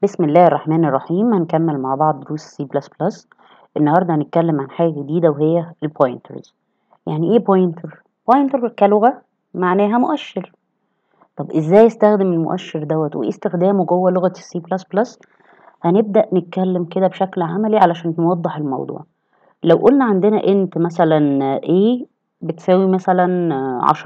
بسم الله الرحمن الرحيم هنكمل مع بعض دروس سي بلس بلس النهاردة هنتكلم عن حاجة جديدة وهي البوينترز يعني ايه بوينتر؟ بوينتر كلغة معناها مؤشر طب ازاي استخدم المؤشر دوت وايه استخدامه جوه لغة السي بلس بلس هنبدأ نتكلم كده بشكل عملي علشان نوضح الموضوع لو قلنا عندنا انت مثلا A بتساوي مثلا عشرة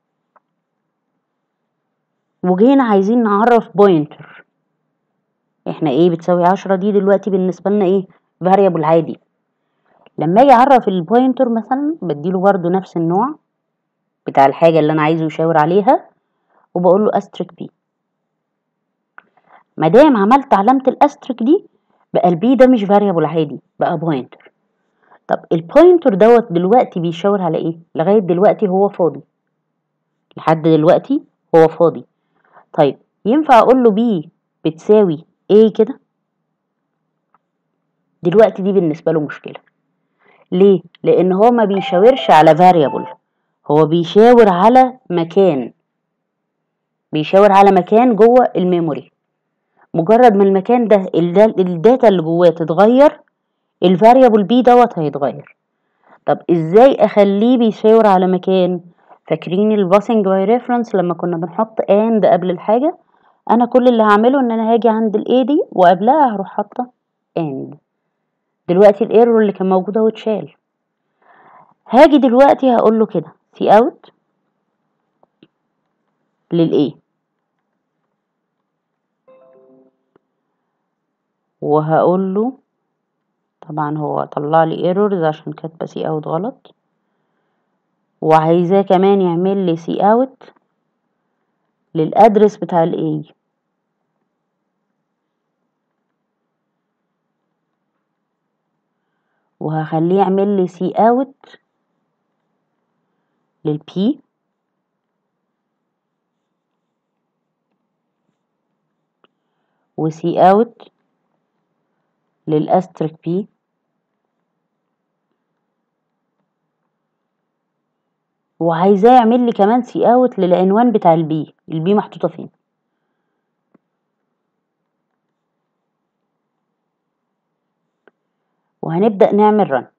وجينا عايزين نعرف بوينتر احنا ايه بتساوي عشرة دي دلوقتي بالنسبة لنا ايه فاريبل عادي لما اجي اعرف البوينتر مثلا بديله برضو نفس النوع بتاع الحاجة اللي انا عايزه يشاور عليها وبقول له استريك بي مادام عملت علامة الاستريك دي بقى البي ده مش فاريبل عادي بقى بوينتر طب البوينتر دوت دلوقتي بيشاور على ايه لغاية دلوقتي هو فاضي لحد دلوقتي هو فاضي طيب ينفع اقول له بي بتساوي ايه كده دلوقتي دي بالنسبة له مشكلة ليه لان هو ما بيشاورش على variable هو بيشاور على مكان بيشاور على مكان جوه الميموري مجرد ما المكان ده الداتا اللي جواه تتغير الفاريبل بي دوت هيتغير طب ازاي اخليه بيشاور على مكان فاكرين الباسنج باي ريفرنس لما كنا بنحط اند قبل الحاجه انا كل اللي هعمله ان انا هاجي عند الاي دي وقبلها هروح حاطه اند دلوقتي الايرور اللي كان موجود اهو اتشال هاجي دلوقتي هقول له كده سي اوت للايه وهقول له طبعا هو طلع لي ايرورز عشان كاتبه سي اوت غلط وعايزاه كمان يعمل لي سي اوت للادرس بتاع الاي وهخليه يعمل لي سي اوت للبي وسي اوت للاستريك بي وعايزاه يعمل لي كمان سي اوت للعنوان بتاع البي البي محطوطه فين وهنبدأ نعمل رن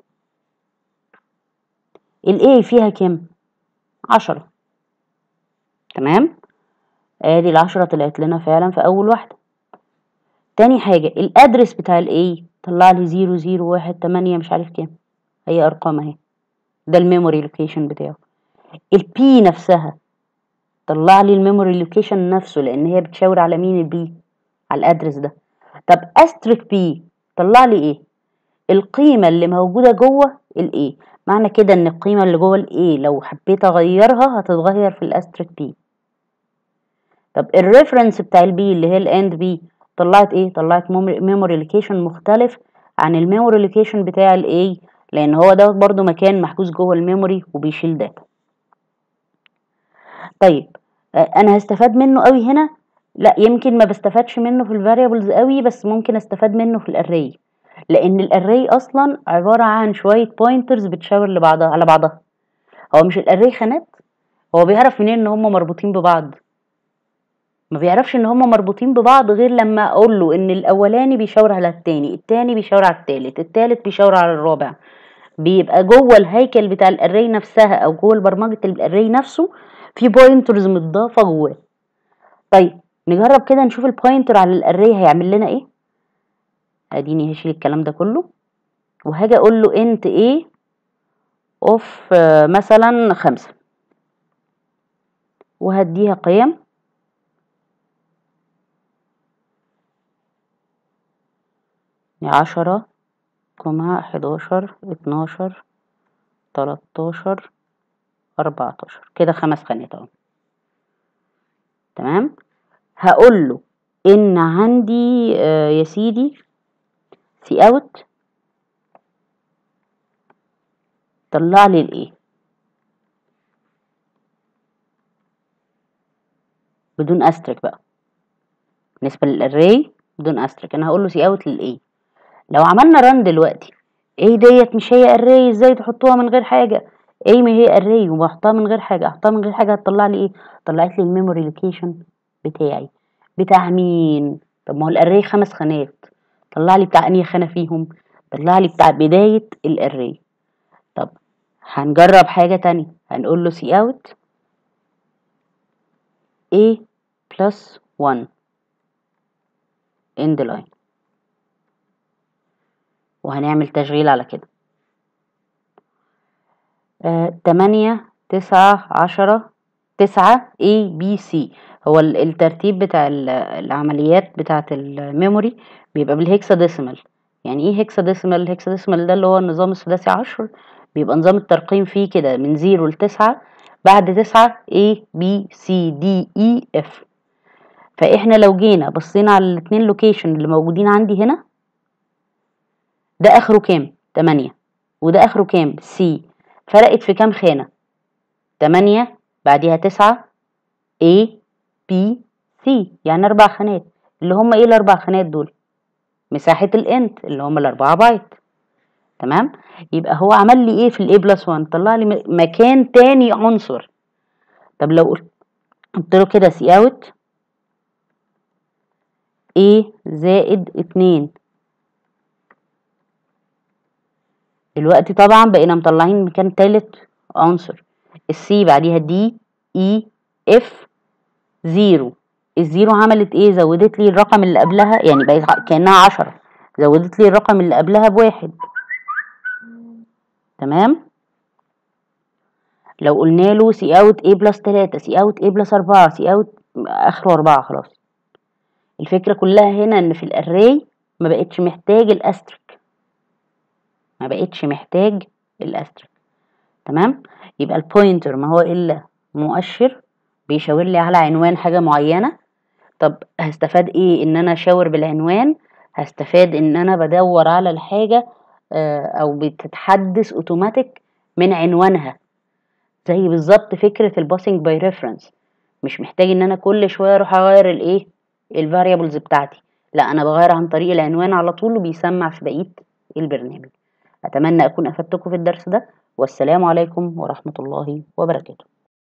الاي فيها كام عشرة تمام ادي العشرة طلعت لنا فعلا في اول واحدة تاني حاجة الادرس بتاع الاي طلع لي زيرو زيرو واحد تمانية مش عارف كام هي ارقام اهي ده الميموري لوكيشن بتاعه البي نفسها طلع لي الميموري لوكيشن نفسه لان هي بتشاور على مين البي على الادرس ده طب استريك بي طلع لي ايه القيمة اللي موجودة جوه الاي معنى كده ان القيمة اللي جوه الاي لو حبيت اغيرها هتتغير في الاستريك بي طب الريفرنس بتاع البي اللي هي الاند بي طلعت ايه طلعت ميموري لوكيشن مختلف عن الميموري لوكيشن بتاع الاي لان هو ده برضو مكان محجوز جوه الميموري وبيشيل داتا طيب انا هستفاد منه قوي هنا لا يمكن ما بستفادش منه في الفاريبلز قوي بس ممكن استفاد منه في الاري لان الاري اصلا عباره عن شويه بوينترز بتشاور لبعضها على بعضها هو مش الاري خانات هو بيعرف منين ان هم مربوطين ببعض ما بيعرفش ان هم مربوطين ببعض غير لما اقول له ان الاولاني بيشاور على التاني التاني بيشاور على التالت التالت بيشاور على الرابع بيبقى جوه الهيكل بتاع الاري نفسها او جوه برمجه الاري نفسه في بوينترز متضافه جواه طيب نجرب كده نشوف البوينتر على الاري هيعمل لنا ايه اديني هشيل الكلام ده كله وهاجي اقول له انت ايه اوف مثلا خمسة وهديها قيم عشرة كوما حداشر اتناشر تلاتاشر اربعتاشر كده خمس خانات اهو تمام هقول له ان عندي آه يا سيدي سي اوت طلع لي الايه بدون استريك بقى بالنسبه للاري بدون استريك انا هقول له سي اوت للايه لو عملنا ران دلوقتي ايه ديت مش هي اري ازاي تحطوها من غير حاجه ايه ما هي اري وبحطها من غير حاجه احطها من غير حاجه هتطلع لي ايه طلعت لي الميموري لوكيشن بتاعي بتاع مين طب ما هو الاري خمس خانات طلع لي بتاع انهي خانه فيهم طلع لي بتاع بدايه الاري طب هنجرب حاجه تانية هنقول له سي اوت a plus 1 end line وهنعمل تشغيل على كده آه، تمانية تسعة عشرة تسعة A B C هو ال- الترتيب بتاع ال- العمليات بتاعة الميموري بيبقى بالهكساديسيمال يعني ايه هكساديسيمال الهكساديسيمال ده اللي هو النظام السداسي عشر بيبقى نظام الترقيم فيه كده من زيرو لتسعة بعد تسعة A B C D E F فاحنا لو جينا بصينا على الاتنين لوكيشن اللي موجودين عندي هنا ده اخره كام تمانية وده اخره كام سي فرقت في كام خانة تمانية بعديها تسعة A B C يعني اربع خانات اللي هم ايه الاربع خانات دول مساحة الانت اللي هم الاربعة بايت تمام يبقى هو عمل لي ايه في الاي بلس 1 طلع لي م- مكان تاني عنصر طب لو قلت قلت له كده سي اوت A زائد اتنين دلوقتي طبعا بقينا مطلعين مكان تالت عنصر السي بعديها دي اي اف زيرو الزيرو عملت ايه زودت لي الرقم اللي قبلها يعني بقت ع- كأنها عشرة زودت لي الرقم اللي قبلها بواحد تمام لو قلنا له سي اوت اي بلس تلاتة سي اوت اي بلس اربعة سي اوت اخره اربعة خلاص الفكرة كلها هنا ان في الاري ما بقتش محتاج الاسترك ما بقتش محتاج الاسترك تمام يبقى البوينتر ما هو الا مؤشر بيشاور لي على عنوان حاجة معينة طب هستفاد ايه ان انا اشاور بالعنوان هستفاد ان انا بدور على الحاجة آه، او بتتحدث اوتوماتيك من عنوانها زي بالظبط فكرة الباسنج باي ريفرنس مش محتاج ان انا كل شوية اروح اغير الايه الفاريبلز بتاعتي لا انا بغير عن طريق العنوان على طول وبيسمع في بقية البرنامج اتمنى اكون افدتكم في الدرس ده والسلام عليكم ورحمة الله وبركاته